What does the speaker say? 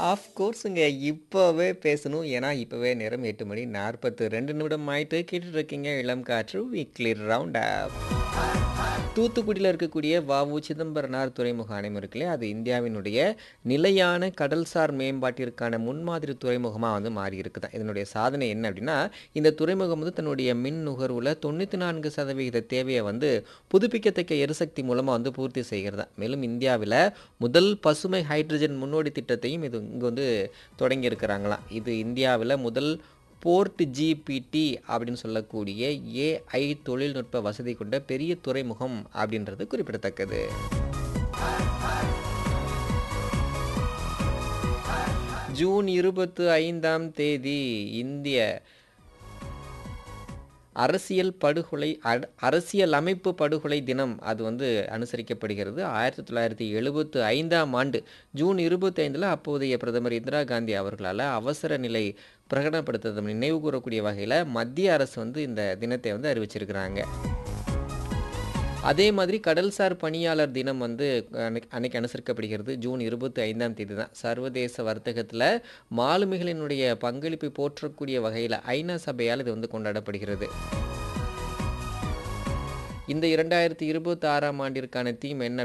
Of கோர்ஸுங்க. இப்பவே பேசணும். ஏன்னா, இப்பவே நேரம் 8 மணி 42 நிமிடம் ஆயிட்டு கேட்டுட்டு இருக்கீங்க இளம் காற்று வீக்லி ரவுண்ட் அப். தூத்துக்குடியில இருக்கக்கூடிய வ.உ. சிதம்பரனார் துறைமுக ஆணையம் இருக்கு இல்லையா, அது இந்தியாவினுடைய நிலையான கடல்சார் மேம்பாட்டிற்கான முன்மாதிரி துறைமுகமா வந்து மாறி இருக்குதாம். இதனுடைய சாதனை என்ன அப்படின்னா, இந்த துறைமுகம் வந்து தன்னுடைய மின் நுகர்வுல 94% தேவைய வந்து புதுப்பிக்கத்தக்க எரிசக்தி மூலமா வந்து பூர்த்தி செய்கிறதாம். மேலும் இந்தியாவில முதல் பசுமை ஹைட்ரஜன் முன்னோடி திட்டத்தையும் இது இங்க வந்து தொடங்கி இருக்கிறாங்களாம். இது இந்தியாவில முதல் போர்ட் ஜிபிடி அப்படின்னு சொல்லக்கூடிய ஏஐ தொழில்நுட்ப வசதி கொண்ட பெரிய துறைமுகம் அப்படின்றது குறிப்பிடத்தக்கது. ஜூன் 25ஆம் தேதி இந்திய அரசியல் படுகொலை அட் அரசியலமைப்பு படுகொலை தினம் அது வந்து அனுசரிக்கப்படுகிறது. 1975ஆம் ஆண்டு ஜூன் 25ல அப்போதைய பிரதமர் இந்திரா காந்தி அவர்களால அவசர நிலை பிரகடனப்படுத்துறத நினைவு கூறக்கூடிய வகையில மத்திய அரசு வந்து இந்த தினத்தை வந்து அறிவிச்சிருக்கிறாங்க. அதே மாதிரி கடல்சார் பணியாளர் தினம் வந்து அன்னைக்கு அன்னைக்கு அனுசரிக்கப்படுகிறது. ஜூன் 25ஆம் தேதி தான். சர்வதேச வர்த்தகத்தில மாலுமிகளினுடைய பங்களிப்பை போற்றக்கூடிய வகையில ஐநா சபையால் இது வந்து கொண்டாடப்படுகிறது. இந்த 2026ஆம் ஆண்டிற்கான தீம் என்ன